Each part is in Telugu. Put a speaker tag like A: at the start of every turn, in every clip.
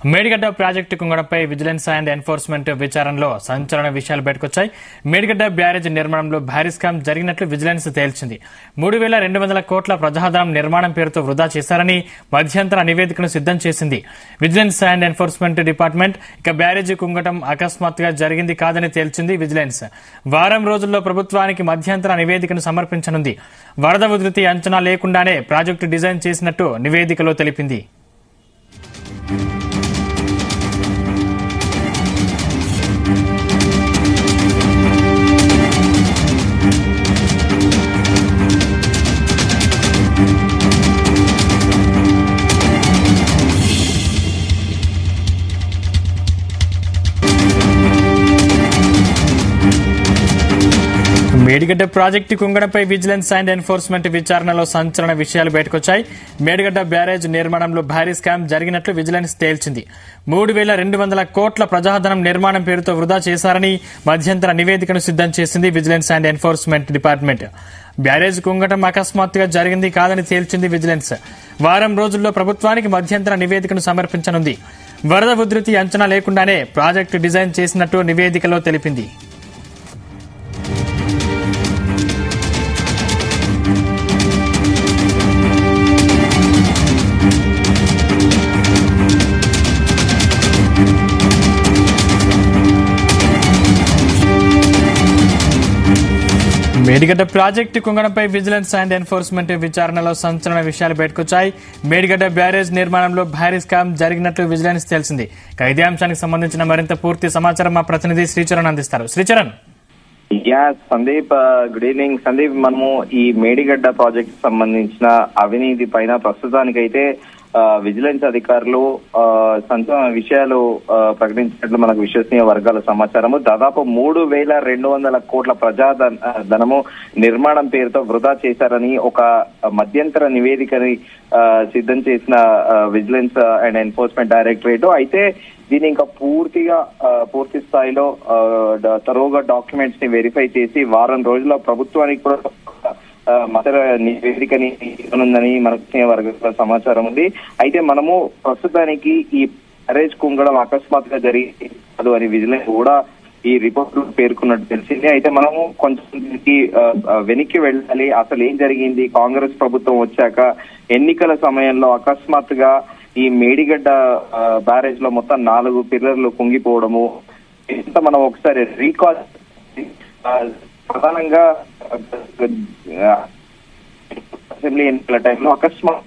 A: మేడిగడ్డ ప్రాజెక్టు కుంగడంపై విజిలెన్స్ అండ్ ఎన్ఫోర్స్మెంట్ విచారణలో సంచలన విషయాలు బయటకొచ్చాయి మేడిగడ్డ బ్యారేజ్ నిర్మాణంలో భారీ స్కామ్ జరిగినట్లు విజిలెన్స్ తేల్చింది మూడు వేల రెండు వందల కోట్ల ప్రజాధనం నిర్మాణం పేరుతో వృధా చేశారని మధ్యంతర నివేదికను సిద్ధం చేసింది విజిలెన్స్ అండ్ ఎన్ఫోర్స్మెంట్ డిపార్ట్మెంట్ ఇక బ్యారేజీ కుంగటం అకస్మాత్తుగా జరిగింది కాదని తేల్చింది విజిలెన్స్ వారం రోజుల్లో ప్రభుత్వానికి మధ్యంతర నివేదికను సమర్పించనుంది వరద ఉధృతి అంచనా లేకుండానే ప్రాజెక్టు డిజైన్ చేసినట్టు నివేదికలో తెలిపింది మేడిగడ్డ ప్రాజెక్టు కుంగడంపై విజిలెన్స్ అండ్ ఎన్ఫోర్స్మెంట్ విచారణలో సంచలన విషయాలు బయటకొచ్చాయి మేడిగడ్డ బ్యారేజ్ నిర్మాణంలో భారీ స్కామ్ జరిగినట్లు విజిలెన్స్ తేల్చింది మూడు వేల రెండు వందల కోట్ల ప్రజాధనం నిర్మాణం పేరుతో వృధా చేశారని మధ్యంతర నివేదికను సిద్ధం చేసింది vigilance and enforcement department barrage కుంగటం అకస్మాత్తుగా జరిగింది కాదని తేల్చింది విజిలెన్స్ వారం రోజుల్లో ప్రభుత్వానికి మధ్యంతర నివేదికను సమర్పించనుంది వరద ఉధృతి అంచనా లేకుండానే ప్రాజెక్టు డిజైన్ చేసినట్టు నివేదికలో తెలిపింది మేడిగడ్డ ప్రాజెక్టు కుంగడంపై విజిలెన్స్ అండ్ ఎన్ఫోర్స్మెంట్ విచారణలో సంచలన విషయాలు బయటకొచ్చాయి మేడిగడ్డ బ్యారేజ్ నిర్మాణంలో భారీ స్కామ్ జరిగినట్లు విజిలెన్స్ తెలిసింది ఇక ఇదే అంశానికి సంబంధించిన మరింత పూర్తి సమాచారం మా ప్రతినిధి శ్రీచరణ్ అందిస్తారు Sricharan
B: yeah Sandeep good evening Sandeep మనము ఈ మేడిగడ్డ ప్రాజెక్ట్ సంబంధించిన అవినీతి పైన ప్రస్తుతానికైతే ఆ, విజిలెన్స్ అధికారులు ఆ, సంచలన విషయాలు ఆ, ప్రకటించినట్లు మనకు విశ్వసనీయ వర్గాల సమాచారము దాదాపు మూడు వేల రెండు వందల కోట్ల ప్రజా ధన- ఆ, ధనము నిర్మాణం పేరుతో వృధా చేశారని ఒక మధ్యంతర నివేదికని ఆ, సిద్ధం చేసిన ఆ, విజిలెన్స్ అండ్ ఎన్ఫోర్స్మెంట్ డైరెక్టరేట్ అయితే దీని ఇంకా పూర్తిగా ఆ, పూర్తి స్థాయిలో ఆ, డ- తరోగా డాక్యుమెంట్స్ ని వెరిఫై చేసి వారం రోజుల ప్రభుత్వానికి కూడా ఆ, మతర నివేదికని ఇవ్వనుందని మనకు వచ్చిన వర్గాల సమాచారం ఉంది అయితే మనము ప్రస్తుతానికి ఈ మ్యారేజ్ కుంగడం అకస్మాత్తుగా జరిగింది కాదు అని విజిలెన్స్ కూడా ఈ రిపోర్ట్ పేర్కొన్నట్టు తెలిసింది అయితే మనము కొంచెం దీనికి ఆ, ఆ, వెనక్కి వెళ్ళాలి అసలు ఏం జరిగింది కాంగ్రెస్ ప్రభుత్వం వచ్చాక ఎన్నికల సమయంలో అకస్మాత్తుగా ఈ మేడిగడ్డ ఆ, బ్యారేజ్ లో మొత్తం నాలుగు పిల్లర్లు కుంగిపోవడము ఇంత మనం ఒకసారి రీకాల్ ప్రధానంగా ఆ, అసెంబ్లీ ఎన్నికల టైంలో అకస్మాత్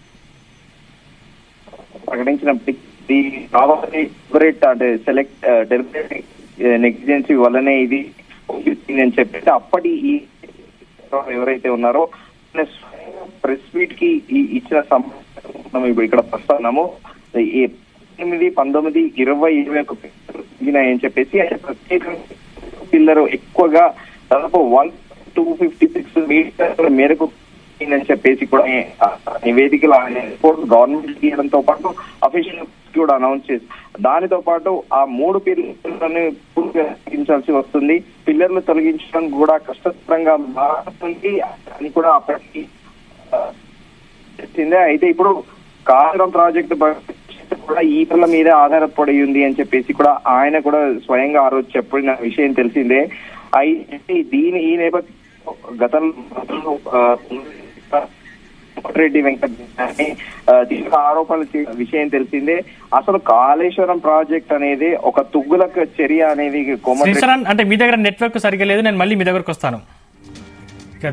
B: ప్రకటించినప్పటికీ కావాలి డెలిబరేట్ అంటే సెలెక్ట్ డెలిబరేట్ నెగ్లిజెన్సీ వల్లనే ఇది అని చెప్పేసి అప్పటి ఈ ఎవరైతే ఉన్నారో ప్రెస్ మీట్ కి ఈ- ఇచ్చిన సమాచారం మనం ఇప్పుడు ఇక్కడ ప్రస్తావనము ఈ ఎనిమిది పంతొమ్మిది ఇరవై ఇరవై ఒక అని చెప్పేసి అంటే ప్రత్యేకంగా పిల్లలు ఎక్కువగా దాదాపు వన్ టూ ఫిఫ్టీ సిక్స్ మీటర్ల మేరకు అని చెప్పేసి కూడా ఆ నివేదికలు గవర్నమెంట్ తీయడంతో పాటు అఫీషియల్ కూడా అనౌన్స్ చేసి దానితో పాటు ఆ మూడు పిల్లలను పూర్తిగా తొలగించాల్సి వస్తుంది పిల్లర్లు తొలగించడం కూడా కష్టతరంగా మారుతుంది అని కూడా అప్పటికి ఆ, తెలిసిందే అయితే ఇప్పుడు కాళేశ్వరం ప్రాజెక్టు భవిష్యత్తు కూడా ఈ పిల్లల మీదే ఆధారపడి ఉంది అని చెప్పేసి కూడా ఆయన కూడా స్వయంగా ఆ రోజు చెప్పిన విషయం తెలిసిందే అయితే దీని ఈ నేపథ్యంలో గతంలో ఆ, రెడ్డి వెంకట తీవ్ర ఆరోపణలు చేసిన విషయం తెలిసిందే అసలు కాళేశ్వరం ప్రాజెక్ట్ అనేది ఒక తుగ్గులకు చర్య అనేది కోమటిరెడ్డి
A: శ్రీచరణ్ అంటే మీ దగ్గర నెట్వర్క్ సరిగ్గా లేదు నేను మళ్ళీ మీ దగ్గరకు వస్తాను ఇక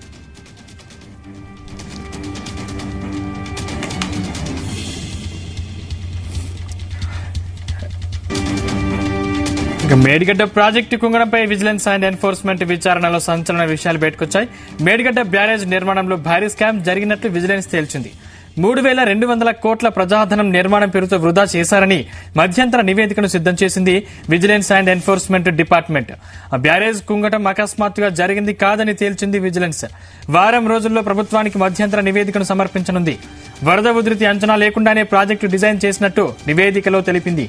A: ఇక మేడిగడ్డ ప్రాజెక్టు కుంగడంపై విజిలెన్స్ అండ్ ఎన్ఫోర్స్మెంట్ విచారణలో సంచలన విషయాలు బయటకొచ్చాయి మేడిగడ్డ బ్యారేజ్ నిర్మాణంలో భారీ స్కామ్ జరిగినట్లు విజిలెన్స్ తేల్చింది మూడు వేల రెండు వందల కోట్ల ప్రజాధనం నిర్మాణం పేరుతో వృధా చేశారని మధ్యంతర నివేదికను సిద్ధం చేసింది విజిలెన్స్ అండ్ ఎన్ఫోర్స్మెంట్ డిపార్ట్మెంట్ ఆ బ్యారేజ్ కుంగటం అకస్మాత్తుగా జరిగింది కాదని తేల్చింది విజిలెన్స్ వారం రోజుల్లో ప్రభుత్వానికి మధ్యంతర నివేదికను సమర్పించనుంది వరద ఉధృతి అంచనా లేకుండానే ప్రాజెక్టు డిజైన్ చేసినట్టు నివేదికలో తెలిపింది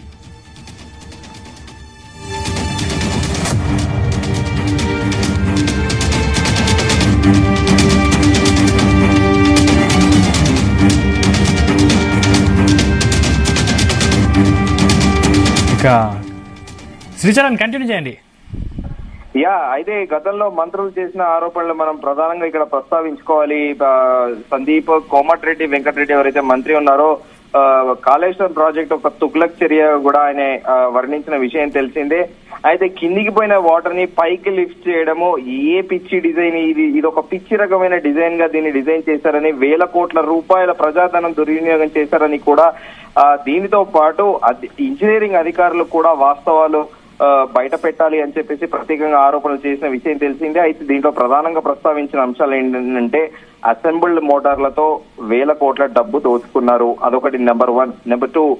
A: ఇక శ్రీచరణ్ కంటిన్యూ చేయండి
B: యా అయితే గతంలో మంత్రులు చేసిన ఆరోపణలు మనం ప్రధానంగా ఇక్కడ ప్రస్తావించుకోవాలి ఆ, సందీప్ కోమటిరెడ్డి వెంకటరెడ్డి ఎవరైతే మంత్రి ఉన్నారో ఆ, కాళేశ్వరం ప్రాజెక్ట్ ఒక తుగ్లక్ చర్య కూడా ఆయన ఆ, వర్ణించిన విషయం తెలిసిందే అయితే కిందికి పోయిన వాటర్ ని పైకి లిఫ్ట్ చేయడము ఏ పిచ్చి డిజైన్ ఇది ఇది ఒక పిచ్చి రకమైన డిజైన్ గా దీన్ని డిజైన్ చేశారని వేల కోట్ల రూపాయల ప్రజాధనం దుర్వినియోగం చేశారని కూడా ఆ, దీనితో పాటు అధి- ఇంజనీరింగ్ అధికారులు కూడా వాస్తవాలు ఆ, బయట పెట్టాలి అని చెప్పేసి ప్రత్యేకంగా ఆరోపణలు చేసిన విషయం తెలిసిందే అయితే దీంట్లో ప్రధానంగా ప్రస్తావించిన అంశాలు ఏంటంటే అసెంబుల్డ్ మోటార్లతో వేల కోట్ల డబ్బు దోచుకున్నారు అదొకటి number one number two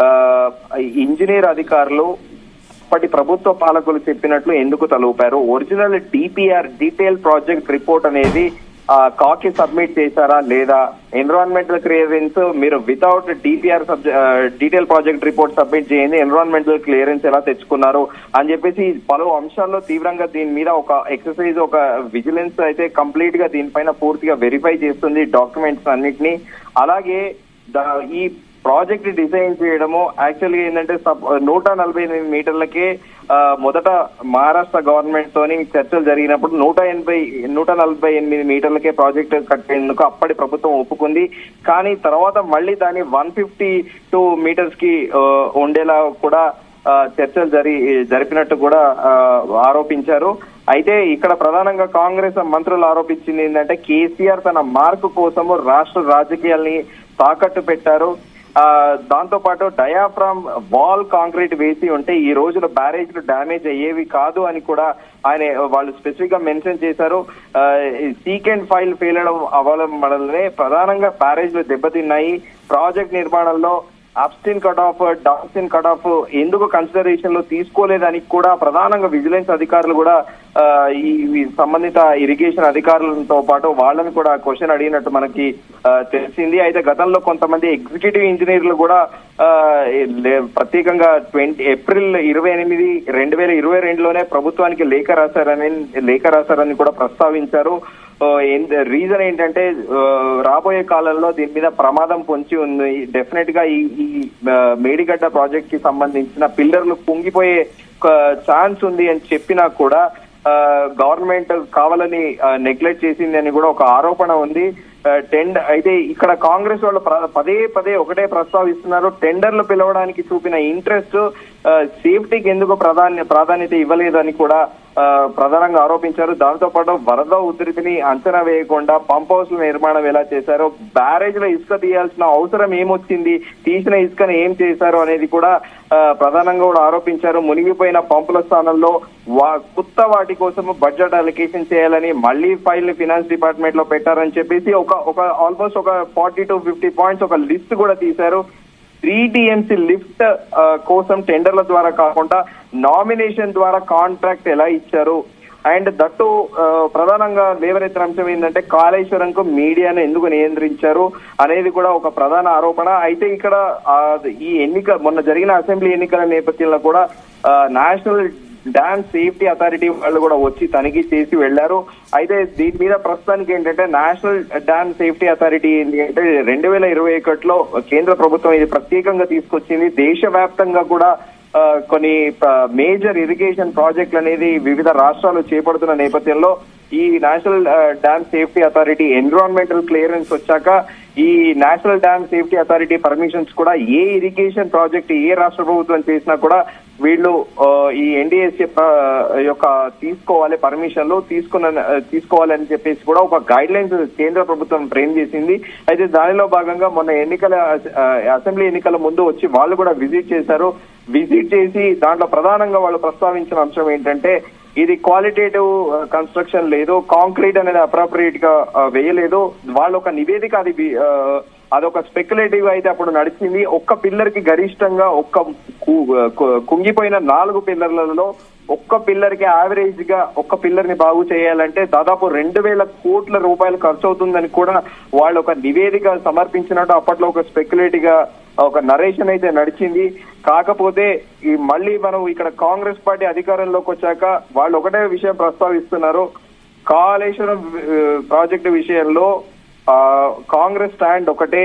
B: engineer అధికారులు అప్పటి ప్రభుత్వ పాలకులు చెప్పినట్లు ఎందుకు తలూపారు original DPR detail project report అనేది ఆ, కాకి సబ్మిట్ చేశారా లేదా ఎన్విరాన్మెంటల్ క్లియరెన్స్ మీరు without DPR detail project report submit చేయండి ఎన్విరాన్మెంటల్ క్లియరెన్స్ ఎలా తెచ్చుకున్నారు అని చెప్పేసి పలు అంశాల్లో తీవ్రంగా దీని మీద ఒక ఎక్సర్సైజ్ ఒక విజిలెన్స్ అయితే కంప్లీట్ గా దీనిపైన పూర్తిగా వెరిఫై చేస్తుంది డాక్యుమెంట్స్ అన్నిటినీ అలాగే ద- ఈ ప్రాజెక్ట్ డిజైన్ చేయడము యాక్చువల్గా ఏంటంటే సబ్- నూట నలభై ఎనిమిది మీటర్లకే ఆ, మొదట మహారాష్ట్ర గవర్నమెంట్ తోని చర్చలు జరిగినప్పుడు నూట ఎనభై నూట నలభై ఎనిమిది మీటర్లకే ప్రాజెక్ట్ కట్టేందుకు అప్పటి ప్రభుత్వం ఒప్పుకుంది కానీ తర్వాత మళ్ళీ దాన్ని వన్ ఫిఫ్టీ టూ మీటర్స్ కి ఆ, ఉండేలా కూడా ఆ, చర్చలు జరి జరిపినట్టు కూడా ఆ, ఆరోపించారు అయితే ఇక్కడ ప్రధానంగా కాంగ్రెస్ మంత్రులు ఆరోపించింది ఏంటంటే కేసీఆర్ తన మార్కు కోసము రాష్ట్ర రాజకీయాల్ని తాకట్టు పెట్టారు ఆ దాంతో పాటు డయాఫ్రామ్ వాల్ కాంక్రీట్ వేసి ఉంటే ఈ రోజున బ్యారేజ్లు డ్యామేజ్ అయ్యేవి కాదు అని కూడా ఆయన వాళ్ళు స్పెసిఫిక్ గా మెన్షన్ చేశారు సీకెండ్ ఫైల్ ఫెయిల్ అవడం అవ్వడం వల్లనే ప్రధానంగా బ్యారేజ్లు దెబ్బతిన్నాయి ప్రాజెక్ట్ నిర్మాణంలో upstream cut off downstream cut off ఎందుకు కన్సిడరేషన్ లో తీసుకోలేదని కూడా ప్రధానంగా విజిలెన్స్ అధికారులు కూడా ఆ, ఈ ఈ సంబంధిత ఇరిగేషన్ అధికారులతో పాటు వాళ్ళని కూడా క్వశ్చన్ అడిగినట్టు మనకి ఆ, తెలిసింది అయితే గతంలో కొంతమంది ఎగ్జిక్యూటివ్ ఇంజనీర్లు కూడా ఆ, లే- ప్రత్యేకంగా ట్వంటీ ఏప్రిల్ ఇరవై ఎనిమిది రెండు వేల ఇరవై రెండులోనే ప్రభుత్వానికి లేఖ రాశారని లేఖ రాశారని కూడా ప్రస్తావించారు రీజన్ ఏంటంటే ఆ, రాబోయే కాలంలో దీని మీద ప్రమాదం పొంచి ఉంది డెఫినెట్ గా ఈ ఈ ఆ, మేడిగడ్డ ప్రాజెక్ట్ కి సంబంధించిన పిల్లర్లు కుంగిపోయే ఛాన్స్ ఉంది అని చెప్పినా కూడా గవర్నమెంట్ కావాలని నెగ్లెక్ట్ చేసింది అని కూడా ఒక ఆరోపణ ఉంది టెండ్ అయితే ఇక్కడ కాంగ్రెస్ వాళ్ళు ప్ర- పదే పదే ఒకటే ప్రస్తావిస్తున్నారు టెండర్లు పిలవడానికి చూపిన ఇంట్రెస్ట్ సేఫ్టీకి ఎందుకు ప్రాధాన్య ప్రాధాన్యత ఇవ్వలేదు అని కూడా ఆ, ప్రధానంగా ఆరోపించారు దాంతో పాటు వరద ఉధృతిని అంచనా వేయకుండా పంప్ హౌస్ల నిర్మాణం ఎలా చేశారో బ్యారేజ్ లో ఇసుక తీయాల్సిన అవసరం ఏమొచ్చింది తీసిన ఇసుకను ఏం చేశారు అనేది కూడా ఆ, ప్రధానంగా కూడా ఆరోపించారు మునిగిపోయిన పంపుల స్థానంలో వా- కొత్త వాటి కోసం బడ్జెట్ అలికేషన్ చేయాలని మళ్ళీ ఫైల్ ఫినాన్స్ డిపార్ట్మెంట్ లో పెట్టారని చెప్పేసి ఒక ఒక ఆల్మోస్ట్ ఒక ఫార్టీ టు ఫిఫ్టీ పాయింట్స్ ఒక లిస్ట్ కూడా తీశారు త్రీ టీఎంసీ లిఫ్ట్ ఆ, కోసం టెండర్ల ద్వారా కాకుండా నామినేషన్ ద్వారా కాంట్రాక్ట్ ఎలా ఇచ్చారు అండ్ దట్టు ఆ, ప్రధానంగా లేవనెత్తిన అంశం ఏంటంటే కాళేశ్వరంకు మీడియాను ఎందుకు నియంత్రించారు అనేది కూడా ఒక ప్రధాన ఆరోపణ అయితే ఇక్కడ ఆ, ఈ ఎన్నిక మొన్న జరిగిన అసెంబ్లీ ఎన్నికల నేపథ్యంలో కూడా నేషనల్ డ్యామ్ సేఫ్టీ అథారిటీ వాళ్ళు కూడా వచ్చి తనిఖీ చేసి వెళ్లారు అయితే దీని మీద ప్రస్తుతానికి ఏంటంటే నేషనల్ డ్యామ్ సేఫ్టీ అథారిటీ ఏంటి అంటే రెండు వేల ఇరవై ఒకటిలో కేంద్ర ప్రభుత్వం ఇది ప్రత్యేకంగా తీసుకొచ్చింది దేశవ్యాప్తంగా కూడా ఆ, కొన్ని మేజర్ ఇరిగేషన్ ప్రాజెక్టులు అనేది వివిధ రాష్ట్రాలు చేపడుతున్న నేపథ్యంలో ఈ national dam safety authority environmental clearance వచ్చాక ఈ national dam safety authority permissions కూడా ఏ ఇరిగేషన్ ప్రాజెక్ట్ ఏ రాష్ట్ర ప్రభుత్వం చేసినా కూడా వీళ్ళు ఆ, ఈ ఎన్డీఎస్ యొక్క తీసుకోవాలి పర్మిషన్లు తీసుకున్న ఆ, తీసుకోవాలని చెప్పేసి కూడా ఒక గైడ్ లైన్స్ కేంద్ర ప్రభుత్వం ఫ్రేమ్ చేసింది అయితే దానిలో భాగంగా మొన్న ఎన్నికల ఆ, అసెంబ్లీ ఎన్నికల ముందు వచ్చి వాళ్ళు కూడా విజిట్ చేశారు విజిట్ చేసి దాంట్లో ప్రధానంగా వాళ్ళు ప్రస్తావించిన అంశం ఏంటంటే ఇది క్వాలిటేటివ్ కన్స్ట్రక్షన్ లేదు కాంక్రీట్ అనేది అప్రాప్రియేట్ గా ఆ, వేయలేదు వాళ్ళు ఒక నివేదిక అది వి- ఆ, అదొక స్పెక్యులేటివ్ అయితే అప్పుడు నడిచింది ఒక్క పిల్లర్ కి గరిష్టంగా ఒక్క కు- కు- కుంగిపోయిన నాలుగు పిల్లర్లలో ఒక్క పిల్లర్ కి యావరేజ్ గా ఒక్క పిల్లర్ ని బాగు చేయాలంటే దాదాపు రెండు వేల కోట్ల రూపాయలు ఖర్చు అవుతుందని కూడా వాళ్ళు ఒక నివేదిక సమర్పించినట్టు అప్పట్లో ఒక స్పెక్యులేటివ్ గా ఒక నరేషన్ అయితే నడిచింది కాకపోతే ఈ మళ్ళీ మనం ఇక్కడ కాంగ్రెస్ పార్టీ అధికారంలోకి వచ్చాక వాళ్ళు ఒకటే విషయం ప్రస్తావిస్తున్నారు కాళేశ్వరం ఆ, ప్రాజెక్టు విషయంలో ఆ, కాంగ్రెస్ స్టాండ్ ఒకటే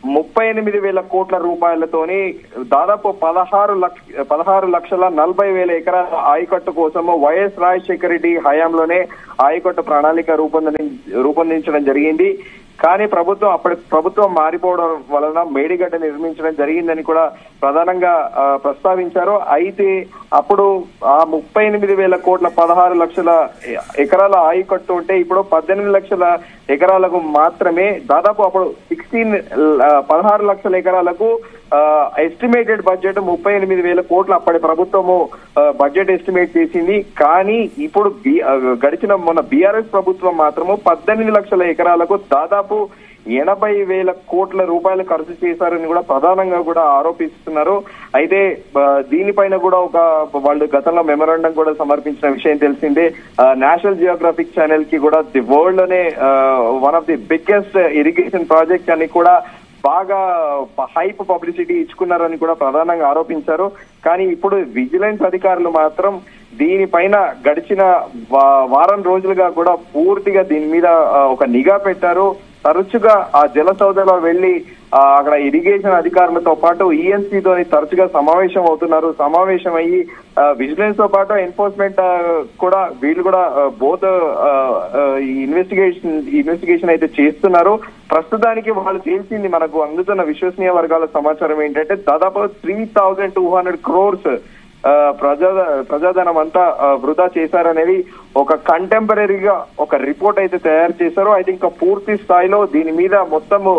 B: ముప్పై ఎనిమిది వేల కోట్ల రూపాయలతోని దాదాపు పదహారు లక్ష పదహారు లక్షల నలభై వేల ఎకరాల ఆయకట్టు కోసము వైఎస్ రాజశేఖర రెడ్డి హయాంలోనే ఆయకట్టు ప్రణాళిక రూపొందని రూపొందించడం జరిగింది కానీ ప్రభుత్వం అప్పటి ప్రభుత్వం మారిపోవడం వలన మేడిగడ్డ నిర్మించడం జరిగిందని కూడా ప్రధానంగా ఆ, ప్రస్తావించారు అయితే అప్పుడు ఆ ముప్పై ఎనిమిది వేల కోట్ల పదహారు లక్షల ఎ- ఎకరాల ఆయకట్టు ఉంటే ఇప్పుడు పద్దెనిమిది లక్షల ఎకరాలకు మాత్రమే దాదాపు అప్పుడు సిక్స్టీన్ పదహారు లక్షల ఎకరాలకు ఎస్టిమేటెడ్ బడ్జెట్ ముప్పై ఎనిమిది వేల కోట్లు అప్పటి ప్రభుత్వము ఆ, బడ్జెట్ ఎస్టిమేట్ చేసింది కానీ ఇప్పుడు బి- ఆ, గడిచిన మొన్న బీఆర్ఎస్ ప్రభుత్వం మాత్రము పద్దెనిమిది లక్షల ఎకరాలకు దాదాపు ఎనభై వేల కోట్ల రూపాయలు ఖర్చు చేశారని కూడా ప్రధానంగా కూడా ఆరోపిస్తున్నారు అయితే ఆ, దీనిపైన కూడా ఒక వాళ్ళు గతంలో మెమరాండం కూడా సమర్పించిన విషయం తెలిసిందే నేషనల్ జియోగ్రఫిక్ ఛానల్ కి కూడా ది వరల్డ్ లోనే one of the biggest irrigation project అని కూడా బాగా హైప్ పబ్లిసిటీ ఇచ్చుకున్నారని కూడా ప్రధానంగా ఆరోపించారు కానీ ఇప్పుడు విజిలెన్స్ అధికారులు మాత్రం దీనిపైన గడిచిన వా- వారం రోజులుగా కూడా పూర్తిగా దీని మీద ఆ, ఒక నిఘా పెట్టారు తరచుగా ఆ జల సౌదలో వెళ్లి ఆ, అక్కడ ఇరిగేషన్ అధికారులతో పాటు ఈఎన్సీ తోని తరచుగా సమావేశం అవుతున్నారు సమావేశం అయ్యి విజిలెన్స్ తో పాటు ఎన్ఫోర్స్మెంట్ కూడా వీళ్ళు కూడా బోత్ ఈ ఇన్వెస్టిగేషన్ ఇన్వెస్టిగేషన్ అయితే చేస్తున్నారు ప్రస్తుతానికి వాళ్ళు చేసింది మనకు అందుతున్న విశ్వసనీయ వర్గాల సమాచారం ఏంటంటే దాదాపు three thousand two hundred crores ప్రజా ప్రజాధనం అంతా ఆ, వృధా చేశారనేది ఒక కంటెంపరీగా ఒక రిపోర్ట్ అయితే తయారు చేశారు అయితే ఇంకా పూర్తి స్థాయిలో దీని మీద మొత్తము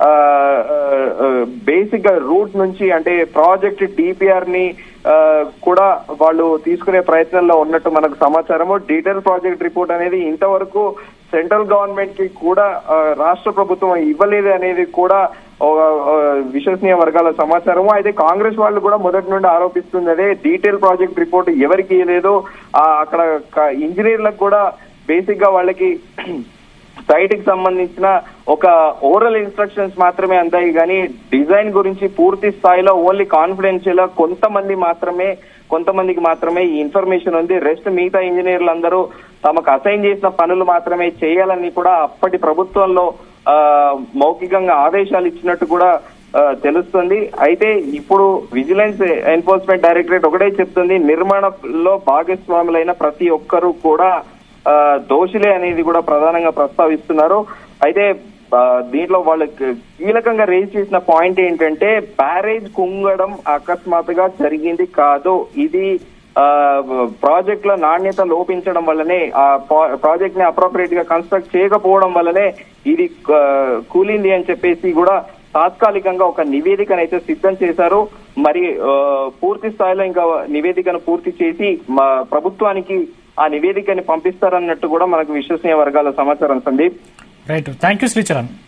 B: బేసిక్ గా రూట్ నుంచి అంటే ప్రాజెక్ట్ డిపిఆర్ ని ఆ, కూడా వాళ్ళు తీసుకునే ప్రయత్నంలో ఉన్నట్టు మనకు సమాచారము డీటెయిల్ ప్రాజెక్ట్ రిపోర్ట్ అనేది ఇంతవరకు సెంట్రల్ గవర్నమెంట్ కి కూడా ఆ, రాష్ట్ర ప్రభుత్వం ఇవ్వలేదు అనేది కూడా ఒక, ఆ, విశ్వసనీయ వర్గాల సమాచారము అయితే కాంగ్రెస్ వాళ్ళు కూడా మొదటి నుండి ఆరోపిస్తుంది అదే డీటెయిల్ ప్రాజెక్ట్ రిపోర్ట్ ఎవరికి ఇవ్వలేదు ఆ, అక్కడ క- ఇంజనీర్లకు కూడా బేసిక్ గా వాళ్ళకి సైట్ కి సంబంధించిన ఒక ఓరల్ ఇన్స్ట్రక్షన్స్ మాత్రమే అందాయి కానీ డిజైన్ గురించి పూర్తి స్థాయిలో ఓన్లీ కాన్ఫిడెన్షియల్ కొంతమంది మాత్రమే కొంతమందికి మాత్రమే ఈ ఇన్ఫర్మేషన్ ఉంది రెస్ట్ మిగతా ఇంజనీర్లు అందరూ తమకు అసైన్ చేసిన పనులు మాత్రమే చేయాలని కూడా అప్పటి ప్రభుత్వంలో ఆ, మౌఖికంగా ఆదేశాలు ఇచ్చినట్టు కూడా ఆ, తెలుస్తుంది అయితే ఇప్పుడు విజిలెన్స్ ఎన్ఫోర్స్మెంట్ డైరెక్టరేట్ ఒకటే చెప్తుంది నిర్మాణంలో భాగస్వాములైన ప్రతి ఒక్కరూ కూడా ఆ, దోషులే అనేది కూడా ప్రధానంగా ప్రస్తావిస్తున్నారు అయితే ఆ, దీంట్లో వాళ్ళు క- కీలకంగా రేజ్ చేసిన పాయింట్ ఏంటంటే బ్యారేజ్ కుంగడం అకస్మాత్తుగా జరిగింది కాదు ఇది ఆ, ప్రాజెక్ట్ లో నాణ్యత లోపించడం వల్లనే ఆ పా- ప్రాజెక్ట్ ని అప్రోప్రియేట్ గా కన్స్ట్రక్ట్ చేయకపోవడం వల్లనే ఇది ఆ, కూలింది అని చెప్పేసి కూడా తాత్కాలికంగా ఒక నివేదికను అయితే సిద్ధం చేశారు మరి ఆ, పూర్తి స్థాయిలో ఇంకా నివేదికను పూర్తి చేసి మా ప్రభుత్వానికి ఆ నివేదికని పంపిస్తారన్నట్టు కూడా మనకు విశ్వసనీయ వర్గాల సమాచారం Sandeep
A: right thank you Sricharan